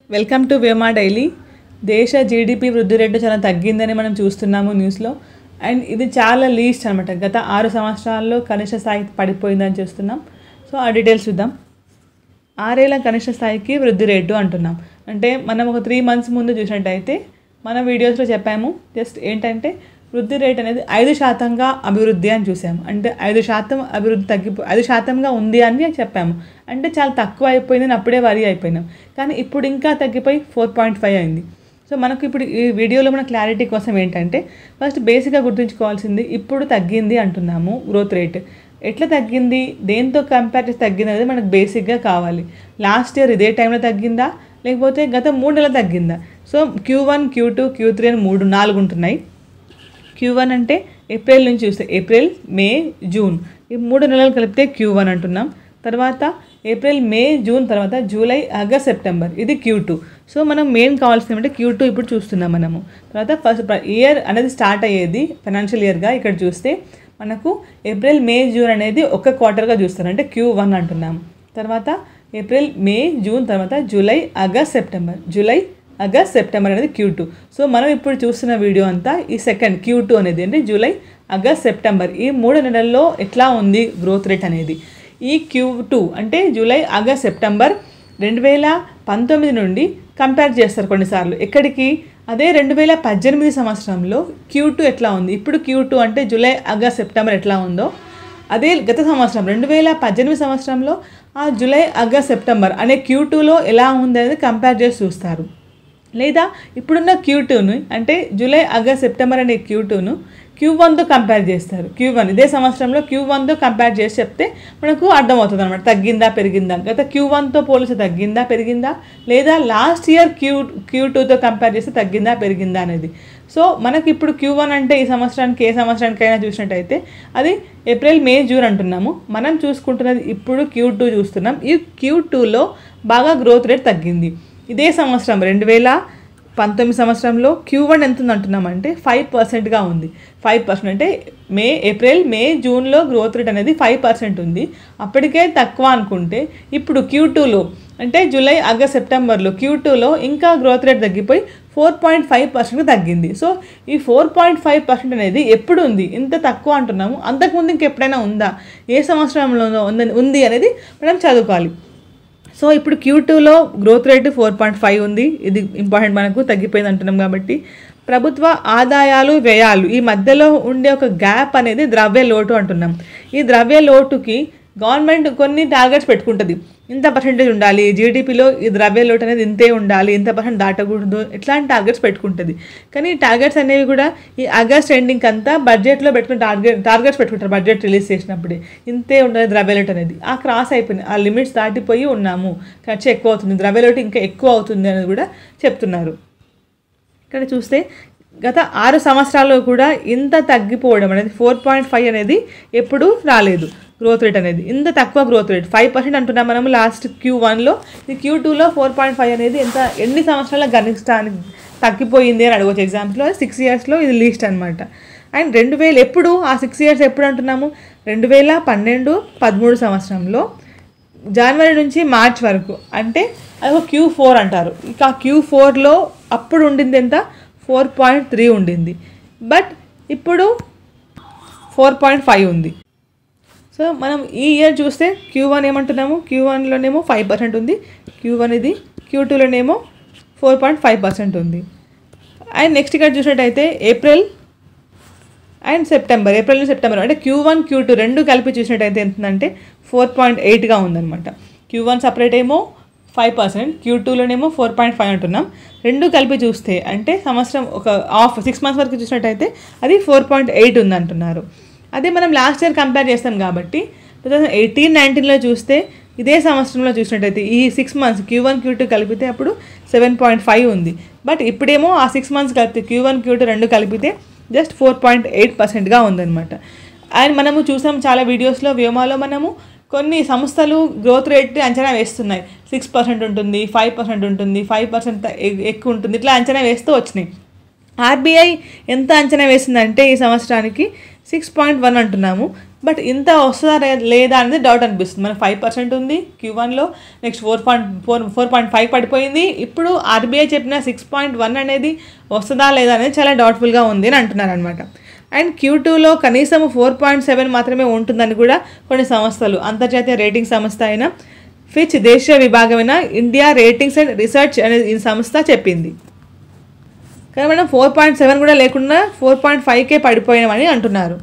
welcome to వేమా daily దేశ GDP వృద్ధి రేటు చాలా తగ్గిందని మనం చూస్తున్నాము న్యూస్లో అండ్ ఇది చాలా లీస్ట్ అనమాట గత ఆరు సంవత్సరాల్లో కనిష్ట స్థాయి పడిపోయిందని చూస్తున్నాం సో ఆ డీటెయిల్స్ చూద్దాం ఆరేళ్ల కనిష్ట స్థాయికి వృద్ధి రేటు అంటున్నాం అంటే మనం ఒక త్రీ మంత్స్ ముందు చూసినట్టయితే మన వీడియోస్లో చెప్పాము జస్ట్ ఏంటంటే వృద్ధి రేట్ అనేది ఐదు శాతంగా అభివృద్ధి అని చూసాము అంటే ఐదు శాతం అభివృద్ధి తగ్గిపో ఐదు శాతంగా ఉంది అని చెప్పాము అంటే చాలా తక్కువ అయిపోయిందని అప్పుడే వరి అయిపోయినాం కానీ ఇప్పుడు ఇంకా తగ్గిపోయి ఫోర్ పాయింట్ ఫైవ్ అయింది సో మనకు ఇప్పుడు ఈ వీడియోలో మన క్లారిటీ కోసం ఏంటంటే ఫస్ట్ బేసిక్గా గుర్తుంచుకోవాల్సింది ఇప్పుడు తగ్గింది అంటున్నాము గ్రోత్ రేట్ ఎట్లా తగ్గింది దేంతో కంపేర్ చేసి తగ్గింది అనేది మనకు బేసిక్గా కావాలి లాస్ట్ ఇయర్ ఇదే టైంలో తగ్గిందా లేకపోతే గత మూడు నెలలు తగ్గిందా so Q one Q two Q three అని మూడు నాలుగు ఉంటున్నాయి క్యూ వన్ అంటే ఏప్రిల్ నుంచి చూస్తే ఏప్రిల్ మే జూన్ ఈ మూడు నెలలు కలిపితే క్యూ వన్ అంటున్నాం తర్వాత ఏప్రిల్ మే జూన్ తర్వాత జూలై ఆగస్ట్ సెప్టెంబర్ ఇది క్యూ టూ సో మనం మెయిన్ కావాల్సింది అంటే క్యూ టూ ఇప్పుడు చూస్తున్నాం మనము తర్వాత ఫస్ట్ ఇయర్ అనేది స్టార్ట్ అయ్యేది ఫైనాన్షియల్ ఇయర్గా ఇక్కడ చూస్తే మనకు ఏప్రిల్ మే జూన్ అనేది ఒక క్వార్టర్గా చూస్తారు అంటే క్యూ వన్ అంటున్నాము తర్వాత ఏప్రిల్ మే జూన్ తర్వాత July August September July August September అనేది క్యూ టూ సో మనం ఇప్పుడు చూస్తున్న వీడియో అంతా ఈ సెకండ్ క్యూ టూ అనేది అంటే జూలై ఆగస్ట్ సెప్టెంబర్ ఈ మూడు నెలల్లో ఎట్లా ఉంది గ్రోత్ రేట్ అనేది ఈ క్యూ టూ అంటే జూలై ఆగస్ట్ సెప్టెంబర్ రెండు వేల పంతొమ్మిది నుండి కంపేర్ చేస్తారు కొన్నిసార్లు ఎక్కడికి అదే రెండు వేల పద్దెనిమిది సంవత్సరంలో క్యూ టూ ఎట్లా ఉంది ఇప్పుడు క్యూ టూ అంటే జూలై ఆగస్ట్ సెప్టెంబర్ ఎట్లా ఉందో అదే గత సంవత్సరం రెండు వేల పద్దెనిమిది సంవత్సరంలో ఆ జూలై ఆగస్ట్ సెప్టెంబర్ అనే క్యూ టూలో ఎలా ఉంది అనేది కంపేర్ చేసి చూస్తారు లేదా ఇప్పుడున్న క్యూ టూను అంటే జూలై ఆగస్ట్ సెప్టెంబర్ అనే క్యూ టూను క్యూ వన్తో కంపేర్ చేస్తారు క్యూ వన్ ఇదే సంవత్సరంలో క్యూ వన్తో కంపేర్ చేసి చెప్తే మనకు అర్థమవుతుంది అనమాట తగ్గిందా పెరిగిందా గత క్యూ వన్తో పోలిసి తగ్గిందా పెరిగిందా లేదా లాస్ట్ ఇయర్ క్యూ క్యూ టూతో కంపేర్ చేస్తే తగ్గిందా పెరిగిందా అనేది సో మనకి ఇప్పుడు క్యూ వన్ అంటే ఈ సంవత్సరానికి ఏ సంవత్సరానికైనా చూసినట్టయితే అది ఏప్రిల్ మే జూన్ అంటున్నాము మనం చూసుకుంటున్నది ఇప్పుడు క్యూ టూ చూస్తున్నాం ఈ క్యూ టూలో బాగా గ్రోత్ రేట్ తగ్గింది ఇదే సంవత్సరం రెండు వేల పంతొమ్మిది సంవత్సరంలో క్యూ వన్ ఎంత ఉంది అంటున్నామంటే ఫైవ్ పర్సెంట్గా ఉంది ఫైవ్ పర్సెంట్ అంటే మే ఏప్రిల్ మే జూన్లో గ్రోత్ రేట్ అనేది ఫైవ్ పర్సెంట్ ఉంది అప్పటికే తక్కువ అనుకుంటే ఇప్పుడు క్యూ టూలో అంటే జూలై ఆగస్ట్ సెప్టెంబర్లో క్యూ టూలో ఇంకా గ్రోత్ రేట్ తగ్గిపోయి ఫోర్ పాయింట్ ఫైవ్ పర్సెంట్కి తగ్గింది సో ఈ ఫోర్ పాయింట్ ఫైవ్ పర్సెంట్ అనేది ఎప్పుడు ఉంది ఇంత తక్కువ అంటున్నాము అంతకుముందు ఇంకెప్పుడైనా ఉందా ఏ సంవత్సరంలో ఉందని ఉంది అనేది మనం చదువుకోవాలి సో ఇప్పుడు క్యూ టూలో growth rate four point five ఉంది ఇది ఇంపార్టెంట్ మనకు తగ్గిపోయింది అంటున్నాం కాబట్టి ప్రభుత్వ ఆదాయాలు వ్యయాలు ఈ మధ్యలో ఉండే ఒక గ్యాప్ అనేది ద్రవ్య లోటు అంటున్నాం ఈ ద్రవ్య లోటుకి గవర్నమెంట్ కొన్ని టార్గెట్స్ పెట్టుకుంటుంది ఇంత పర్సెంటేజ్ ఉండాలి జీడిపిలో ఈ ద్రవ్య లోటు అనేది ఇంతే ఉండాలి ఇంత పర్సెంట్ దాటకూడదు ఇట్లాంటి టార్గెట్స్ పెట్టుకుంటుంది కానీ ఈ టార్గెట్స్ అనేవి కూడా ఈ ఆగస్ట్ ఎండింగ్ అంతా బడ్జెట్లో పెట్టుకుని టార్గెట్ టార్గెట్స్ పెట్టుకుంటారు బడ్జెట్ రిలీజ్ చేసినప్పుడే ఇంతే ఉండాలి ద్రవ్య లోటు అనేది ఆ క్రాస్ అయిపోయింది ఆ లిమిట్స్ దాటిపోయి ఉన్నాము ఖర్చు ఎక్కువ అవుతుంది ద్రవ్య లోటు ఇంకా ఎక్కువ అవుతుంది అనేది కూడా చెప్తున్నారు ఇక్కడ చూస్తే గత ఆరు సంవత్సరాల్లో కూడా ఇంత తగ్గిపోవడం అనేది ఫోర్ పాయింట్ ఫైవ్ అనేది ఎప్పుడూ రాలేదు గ్రోత్ రేట్ అనేది ఇంత తక్కువ గ్రోత్ రేట్ ఫైవ్ పర్సెంట్ అంటున్నాం మనం లాస్ట్ క్యూ వన్లో ఈ క్యూ టూలో ఫోర్ పాయింట్ ఫైవ్ అనేది ఎంత ఎన్ని సంవత్సరాల గణిస్తానికి తగ్గిపోయింది అని అడగవచ్చు ఎగ్జామ్స్లో సిక్స్ ఇయర్స్లో ఇది లీస్ట్ అనమాట అండ్ రెండు వేలు ఎప్పుడు ఆ సిక్స్ ఇయర్స్ ఎప్పుడు అంటున్నాము రెండు వేల పన్నెండు పదమూడు సంవత్సరంలో జనవరి నుంచి మార్చ్ వరకు అంటే అది ఒక క్యూ ఫోర్ అంటారు ఇక ఆ క్యూ ఫోర్లో అప్పుడు ఉండింది ఎంత ఫోర్ పాయింట్ త్రీ ఉండింది బట్ ఇప్పుడు ఫోర్ పాయింట్ ఫైవ్ ఉంది సో మనం ఈ ఇయర్ చూస్తే క్యూ వన్ ఏమంటున్నాము క్యూ వన్లోనేమో ఫైవ్ పర్సెంట్ ఉంది క్యూ వన్ ఇది క్యూ టూలోనేమో ఫోర్ పాయింట్ ఫైవ్ పర్సెంట్ ఉంది అండ్ నెక్స్ట్ ఇక్కడ చూసినట్టయితే ఏప్రిల్ అండ్ సెప్టెంబర్ ఏప్రిల్ నుంచి సెప్టెంబర్ అంటే క్యూ వన్ క్యూ టూ రెండు కలిపి చూసినట్టయితే ఎంతంటే ఫోర్ పాయింట్ ఎయిట్గా ఉందన్నమాట క్యూ వన్ సపరేట్ ఏమో ఫైవ్ పర్సెంట్ క్యూ టూలోనేమో ఫోర్ పాయింట్ ఫైవ్ అంటున్నాం రెండు కలిపి చూస్తే అంటే సంవత్సరం ఒక ఆఫ్ సిక్స్ మంత్స్ వరకు చూసినట్టయితే అది ఫోర్ పాయింట్ ఎయిట్ ఉందంటున్నారు అదే మనం లాస్ట్ ఇయర్ కంపేర్ చేస్తాం కాబట్టి టూ థౌజండ్ ఎయిటీన్ నైన్టీన్లో చూస్తే ఇదే సంవత్సరంలో చూసినట్టయితే ఈ six months Q one Q two కలిపితే అప్పుడు సెవెన్ పాయింట్ ఫైవ్ ఉంది బట్ ఇప్పుడేమో ఆ సిక్స్ మంత్స్ కలిపితే క్యూ వన్ క్యూ టూ రెండు కలిపితే జస్ట్ ఫోర్ పాయింట్ ఎయిట్ పర్సెంట్గా ఉందన్నమాట అండ్ మనము చూసాం చాలా వీడియోస్లో వ్యోమాలో మనము కొన్ని సంస్థలు గ్రోత్ రేట్ అంచనా వేస్తున్నాయి సిక్స్ పర్సెంట్ ఉంటుంది ఫైవ్ పర్సెంట్ ఉంటుంది ఫైవ్ పర్సెంట్ ఎక్కువ ఉంటుంది ఇట్లా అంచనా వేస్తూ వచ్చినాయి ఆర్బీఐ ఎంత అంచనా వేసిందంటే ఈ సంవత్సరానికి సిక్స్ పాయింట్ వన్ అంటున్నాము బట్ ఇంత వస్తుందా రే- లేదా అనేది డౌట్ అనిపిస్తుంది మనకు ఫైవ్ పర్సెంట్ ఉంది క్యూ వన్లో next four point four four point five పడిపోయింది ఇప్పుడు ఆర్బీఐ చెప్పిన సిక్స్ పాయింట్ వన్ అనేది వస్తుందా లేదా అనేది చాలా డౌట్ఫుల్గా ఉంది అని అంటున్నారు అనమాట అండ్ క్యూ టూలో కనీసం ఫోర్ పాయింట్ సెవెన్ మాత్రమే ఉంటుందని కూడా కొన్ని సంస్థలు అంతర్జాతీయ రేటింగ్ సంస్థ అయిన ఫిచ్ దేశీయ విభాగమైన ఇండియా రేటింగ్స్ అండ్ రీసెర్చ్ అనే ఈ సంస్థ చెప్పింది కానీ మనం ఫోర్ పాయింట్ సెవెన్ కూడా లేకుండా ఫోర్ పాయింట్ ఫైవ్కే పడిపోయినామని అంటున్నారు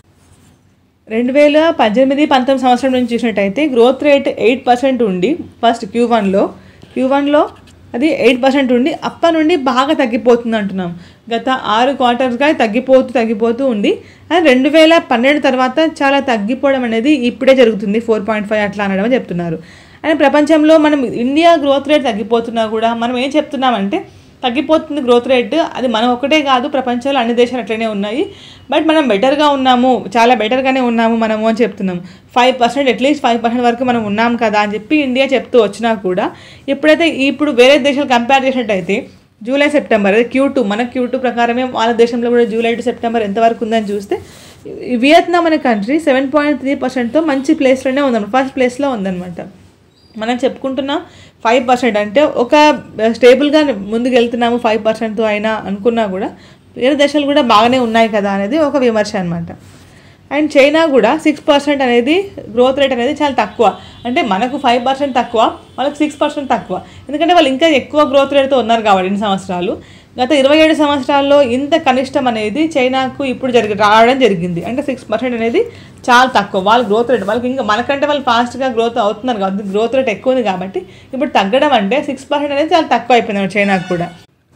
రెండు వేల పద్దెనిమిది పంతొమ్మిది సంవత్సరం నుంచి చూసినట్టయితే గ్రోత్ రేట్ ఎయిట్ పర్సెంట్ ఉండి ఫస్ట్ క్యూ వన్లో క్యూ వన్లో అది ఎయిట్ పర్సెంట్ ఉండి అప్పటి నుండి బాగా తగ్గిపోతుంది అంటున్నాం గత ఆరు క్వార్టర్స్గా తగ్గిపోతూ తగ్గిపోతూ ఉంది అండ్ రెండు వేల పన్నెండు తర్వాత చాలా తగ్గిపోవడం అనేది ఇప్పుడే జరుగుతుంది ఫోర్ పాయింట్ ఫైవ్ అట్లా అనడం అని చెప్తున్నారు అండ్ ప్రపంచంలో మనం ఇండియా గ్రోత్ రేట్ తగ్గిపోతున్నా కూడా మనం ఏం చెప్తున్నామంటే తగ్గిపోతుంది గ్రోత్ రేట్ అది మనం ఒకటే కాదు ప్రపంచంలో అన్ని దేశాలు అట్లనే ఉన్నాయి బట్ మనం బెటర్గా ఉన్నాము చాలా బెటర్గానే ఉన్నాము మనము అని చెప్తున్నాం five percent at least five percent వరకు మనం ఉన్నాం కదా అని చెప్పి ఇండియా చెప్తూ వచ్చినా కూడా ఎప్పుడైతే ఇప్పుడు వేరే దేశాలు కంపేర్ చేసినట్టయితే జూలై సెప్టెంబర్ అదే క్యూ టూ మన క్యూ టూ ప్రకారమే వాళ్ళ దేశంలో కూడా జూలై టు సెప్టెంబర్ ఎంతవరకు ఉందని చూస్తే ఈ వియత్నాం అనే కంట్రీ సెవెన్ పాయింట్ త్రీ పర్సెంట్తో మంచి ప్లేస్లోనే ఉందన్నమాట ఫస్ట్ ప్లేస్లో ఉందన్నమాట మనం చెప్పుకుంటున్నాం ఫైవ్ పర్సెంట్ అంటే ఒక స్టేబుల్గా ముందుకు వెళ్తున్నాము ఫైవ్ పర్సెంట్తో అయినా అనుకున్నా కూడా వేరే దేశాలు కూడా బాగానే ఉన్నాయి కదా అనేది ఒక విమర్శ అనమాట అండ్ చైనా కూడా సిక్స్ పర్సెంట్ అనేది గ్రోత్ రేట్ అనేది చాలా తక్కువ అంటే మనకు ఫైవ్ పర్సెంట్ తక్కువ వాళ్ళకి సిక్స్ పర్సెంట్ తక్కువ ఎందుకంటే వాళ్ళు ఇంకా ఎక్కువ గ్రోత్ రేట్తో ఉన్నారు కాబట్టి ఇన్ని సంవత్సరాలు గత ఇరవై ఏడు సంవత్సరాల్లో ఇంత కనిష్టం అనేది చైనాకు ఇప్పుడు జరిగి రావడం జరిగింది అంటే సిక్స్ పర్సెంట్ అనేది చాలా తక్కువ వాళ్ళ గ్రోత్ రేట్ వాళ్ళకి ఇంకా మనకంటే వాళ్ళు ఫాస్ట్గా గ్రోత్ అవుతున్నారు కాబట్టి గ్రోత్ రేట్ ఎక్కువ ఉంది కాబట్టి ఇప్పుడు తగ్గడం అంటే సిక్స్ పర్సెంట్ అనేది చాలా తక్కువ అయిపోయింది చైనాకు కూడా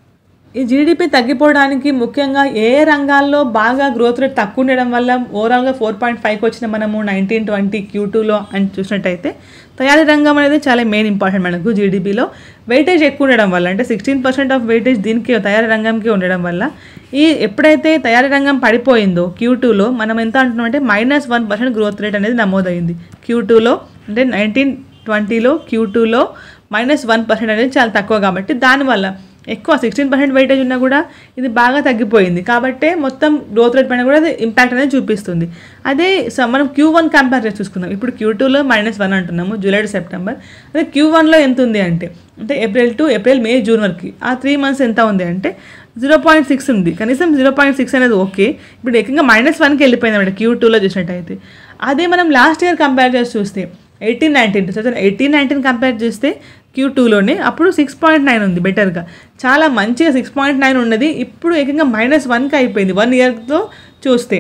ఈ జీడిపి తగ్గిపోవడానికి ముఖ్యంగా ఏ ఏ రంగాల్లో బాగా గ్రోత్ రేట్ తక్కువ ఉండడం వల్ల ఓవరాల్గా ఫోర్ పాయింట్ ఫైవ్కి వచ్చిన మనము నైన్టీన్ ట్వంటీ క్యూ టూలో అని చూసినట్టయితే తయారీ రంగం అనేది చాలా మెయిన్ ఇంపార్టెంట్ మనకు జీడిపిలో వెయిటేజ్ ఎక్కువ ఉండడం వల్ల అంటే సిక్స్టీన్ పర్సెంట్ ఆఫ్ వెయిటేజ్ దీనికి తయారీ రంగంకి ఉండడం వల్ల ఈ ఎప్పుడైతే తయారీ రంగం పడిపోయిందో క్యూ టూలో మనం ఎంత అంటున్నాం అంటే minus one percent growth rate అనేది నమోదైంది క్యూ టూలో అంటే నైన్టీన్ ట్వంటీలో క్యూ టూలో మైనస్ వన్ పర్సెంట్ అనేది చాలా తక్కువ కాబట్టి దానివల్ల ఎక్కువ సిక్స్టీన్ పర్సెంట్ వెయిటేజ్ ఉన్నా కూడా ఇది బాగా తగ్గిపోయింది కాబట్టి మొత్తం గ్రోత్ రేట్ పైన కూడా అది ఇంపాక్ట్ అనేది చూపిస్తుంది అదే స- మనం క్యూ వన్ కంపేర్ చేసి చూసుకుందాం ఇప్పుడు క్యూ టూలో మైనస్ వన్ అంటున్నాము జూలై టు సెప్టెంబర్ అదే క్యూ వన్లో ఎంత ఉంది అంటే అంటే April to April May June వరకు ఆ త్రీ మంత్స్ ఎంత ఉంది అంటే జీరో పాయింట్ సిక్స్ ఉంది కనీసం జీరో పాయింట్ సిక్స్ అనేది ఓకే ఇప్పుడు ఏకంగా మైనస్ వన్కి వెళ్ళిపోయింది అనమాట క్యూ టూలో చూసినట్టయితే అదే మనం లాస్ట్ ఇయర్ కంపేర్ చేసి చూస్తే eighteen nineteen two thousand eighteen nineteen compare చేస్తే క్యూ టూలోనే అప్పుడు సిక్స్ పాయింట్ నైన్ ఉంది బెటర్గా చాలా మంచిగా సిక్స్ పాయింట్ నైన్ ఉన్నది ఇప్పుడు ఏకంగా మైనస్ వన్కి అయిపోయింది వన్ ఇయర్తో చూస్తే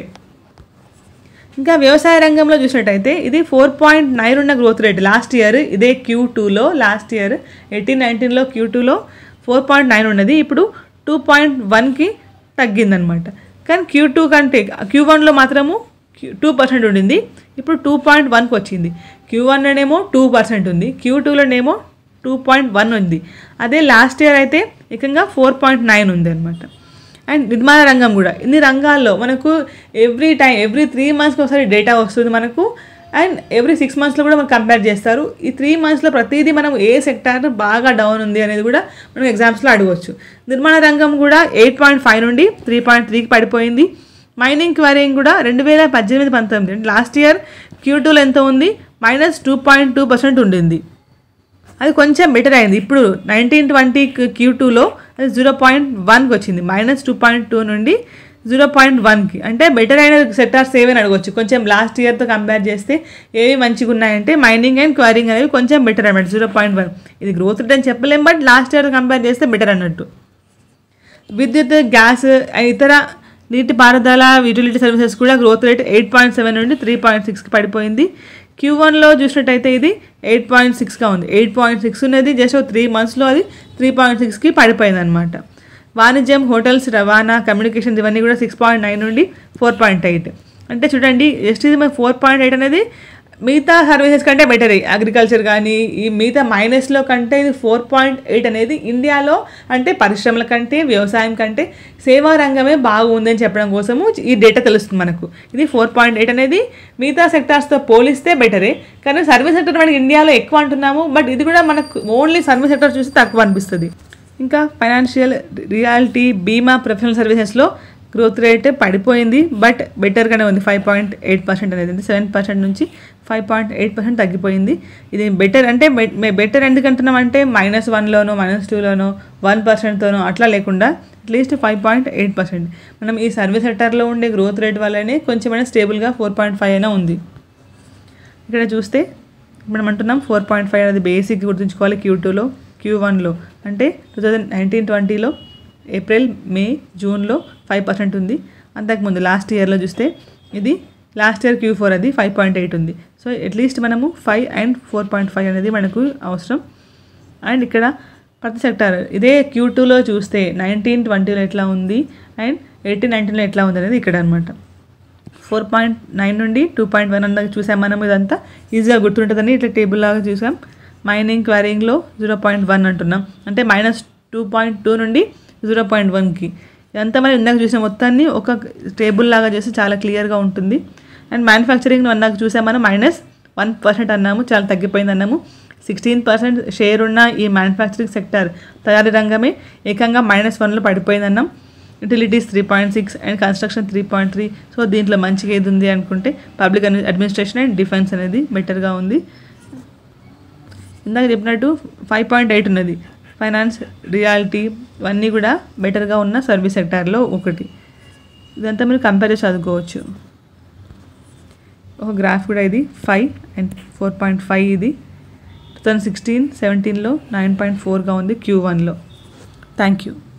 ఇంకా వ్యవసాయ రంగంలో చూసినట్టయితే ఇది ఫోర్ పాయింట్ నైన్ ఉన్న గ్రోత్ రేట్ లాస్ట్ ఇయర్ ఇదే క్యూ టూలో లాస్ట్ ఇయర్ ఎయిటీన్ నైన్టీన్లో క్యూ టూలో ఫోర్ పాయింట్ నైన్ ఉన్నది ఇప్పుడు టూ పాయింట్ వన్కి తగ్గిందనమాట కానీ క్యూ టూ కంటే క్యూ వన్లో మాత్రము టూ పర్సెంట్ ఉండింది ఇప్పుడు టూ పాయింట్ వన్కి వచ్చింది క్యూ వన్లోనేమో టూ పర్సెంట్ ఉంది క్యూ టూలోనేమో టూ పాయింట్ వన్ ఉంది అదే లాస్ట్ ఇయర్ అయితే ఏకంగా ఫోర్ పాయింట్ నైన్ ఉంది అనమాట అండ్ నిర్మాణ రంగం కూడా ఇన్ని రంగాల్లో మనకు ఎవ్రీ టైం ఎవ్రీ త్రీ మంత్స్కి ఒకసారి డేటా వస్తుంది మనకు అండ్ ఎవ్రీ సిక్స్ మంత్స్లో కూడా మనం కంపేర్ చేస్తారు ఈ త్రీ మంత్స్లో ప్రతిదీ మనం ఏ సెక్టార్ బాగా డౌన్ ఉంది అనేది కూడా మనం ఎగ్జామ్స్లో అడగవచ్చు నిర్మాణ రంగం కూడా ఎయిట్ పాయింట్ ఫైవ్ నుండి త్రీ పాయింట్ త్రీకి పడిపోయింది మైనింగ్ క్వైరింగ్ కూడా రెండు వేల పద్దెనిమిది పంతొమ్మిది లాస్ట్ ఇయర్ క్యూ టూలో ఎంత ఉంది minus two point two percent ఉండింది అది కొంచెం బెటర్ అయింది ఇప్పుడు నైన్టీన్ ట్వంటీ క్యూ టూలో అది జీరో పాయింట్ వన్కి వచ్చింది మైనస్ టూ పాయింట్ టూ నుండి జీరో పాయింట్ వన్కి అంటే బెటర్ అయిన సెక్టార్స్ ఏవని అడగవచ్చు కొంచెం లాస్ట్ ఇయర్తో కంపేర్ చేస్తే ఏవి మంచిగా ఉన్నాయంటే మైనింగ్ అండ్ క్వైరింగ్ అనేవి కొంచెం బెటర్ అన్నమాట జీరో పాయింట్ వన్ ఇది గ్రోత్ రేట్ అని చెప్పలేం బట్ లాస్ట్ ఇయర్ కంపేర్ చేస్తే బెటర్ అన్నట్టు విద్యుత్ గ్యాస్ ఇతర నీటి పారుదల యూటిలిటీ సర్వీసెస్ కూడా growth rate eight point seven నుండి త్రీ పాయింట్ సిక్స్కి పడిపోయింది క్యూ వన్లో చూసినట్టయితే ఇది ఎయిట్ పాయింట్ సిక్స్గా ఉంది ఎయిట్ పాయింట్ సిక్స్ ఉన్నది జస్ట్ త్రీ మంత్స్లో అది త్రీ పాయింట్ సిక్స్కి పడిపోయింది అనమాట వాణిజ్యం హోటల్స్ రవాణా కమ్యూనికేషన్స్ ఇవన్నీ కూడా సిక్స్ పాయింట్ నైన్ నుండి ఫోర్ పాయింట్ ఎయిట్ అంటే చూడండి జస్ట్ ఇది మరి ఫోర్ పాయింట్ ఎయిట్ అనేది మిగతా సర్వీసెస్ కంటే బెటర్ అగ్రికల్చర్ కానీ ఈ మిగతా మైనస్లో కంటే ఇది ఫోర్ పాయింట్ ఎయిట్ అనేది ఇండియాలో అంటే పరిశ్రమల కంటే వ్యవసాయం కంటే సేవా రంగమే బాగుంది అని చెప్పడం కోసము ఈ డేటా తెలుస్తుంది మనకు ఇది ఫోర్ పాయింట్ ఎయిట్ అనేది మిగతా సెక్టార్స్తో పోలిస్తే బెటరే కానీ సర్వీస్ సెక్టర్ మనకి ఇండియాలో ఎక్కువ అంటున్నాము బట్ ఇది కూడా మనకు ఓన్లీ సర్వీస్ సెక్టర్ చూసి తక్కువ అనిపిస్తుంది ఇంకా ఫైనాన్షియల్ రియాలిటీ బీమా ప్రొఫెషనల్ సర్వీసెస్లో గ్రోత్ రేట్ పడిపోయింది బట్ బెటర్గానే ఉంది ఫైవ్ పాయింట్ ఎయిట్ పర్సెంట్ అనేది సెవెన్ పర్సెంట్ నుంచి ఫైవ్ పాయింట్ ఎయిట్ పర్సెంట్ తగ్గిపోయింది ఇది బెటర్ అంటే బెటర్ ఎందుకంటున్నాం అంటే మైనస్ వన్లోనో మైనస్ టూలోనో వన్ పర్సెంట్తోనో అట్లా లేకుండా at least five point eight percent మనం ఈ సర్వీస్ సెక్టర్లో ఉండే గ్రోత్ రేట్ వల్లనే కొంచెమైనా స్టేబుల్గా ఫోర్ పాయింట్ ఫైవ్ అయినా ఉంది ఇక్కడ చూస్తే ఇప్పుడు మనం అంటున్నాం ఫోర్ పాయింట్ ఫైవ్ అనేది బేసిక్ గుర్తుంచుకోవాలి క్యూ టూలో క్యూ వన్లో అంటే టూ థౌజండ్ నైన్టీన్ ట్వంటీలో ఏప్రిల్ మే జూన్లో ఫైవ్ పర్సెంట్ ఉంది అంతకుముందు లాస్ట్ ఇయర్లో చూస్తే ఇది లాస్ట్ ఇయర్ క్యూ ఫోర్ అది ఫైవ్ పాయింట్ ఎయిట్ ఉంది సో అట్లీస్ట్ మనము five and four point five అనేది మనకు అవసరం అండ్ ఇక్కడ ప్రతి సెక్టార్ ఇదే క్యూ టూలో చూస్తే నైన్టీన్ ట్వంటీలో ఎట్లా ఉంది అండ్ ఎయిటీన్ నైన్టీన్లో ఎట్లా ఉంది అనేది ఇక్కడ అనమాట ఫోర్ పాయింట్ నైన్ నుండి టూ పాయింట్ వన్ అందాక చూసాం మనం ఇదంతా ఈజీగా గుర్తుంటుందని ఇట్లా టేబుల్ లాగా చూసాం మైనింగ్ క్వారింగ్లో జీరో పాయింట్ వన్ అంటున్నాం అంటే మైనస్ టూ పాయింట్ టూ నుండి జీరో పాయింట్ వన్కి ఇదంతా మనం ఇందాక చూసిన మొత్తాన్ని ఒక టేబుల్ లాగా చేస్తే చాలా క్లియర్గా ఉంటుంది అండ్ మ్యానుఫ్యాక్చరింగ్ అందాక చూసాం మనం మైనస్ వన్ పర్సెంట్ అన్నాము చాలా తగ్గిపోయింది అన్నాము సిక్స్టీన్ పర్సెంట్ షేర్ ఉన్న ఈ మ్యానుఫ్యాక్చరింగ్ సెక్టర్ తయారీ రంగమే ఏకంగా మైనస్ వన్లో పడిపోయిందన్నాం utilities three point six and construction three point three so దీంట్లో మంచిగా ఏది ఉంది అనుకుంటే పబ్లిక్ అడ్మినిస్ట్రేషన్ అండ్ డిఫెన్స్ అనేది బెటర్గా ఉంది ఇందాక చెప్పినట్టు ఫైవ్ పాయింట్ ఎయిట్ ఉన్నది ఫైనాన్స్ రియాలిటీ ఇవన్నీ కూడా బెటర్గా ఉన్న సర్వీస్ సెక్టార్లో ఒకటి ఇదంతా మీరు కంపేర్ చేసి చదువుకోవచ్చు ఒక గ్రాఫ్ కూడా ఇది five and four point five ఇది టూ థౌజండ్ సిక్స్టీన్ సెవెంటీన్లో నైన్ పాయింట్ ఫోర్గా ఉంది క్యూ వన్లో థ్యాంక్ యూ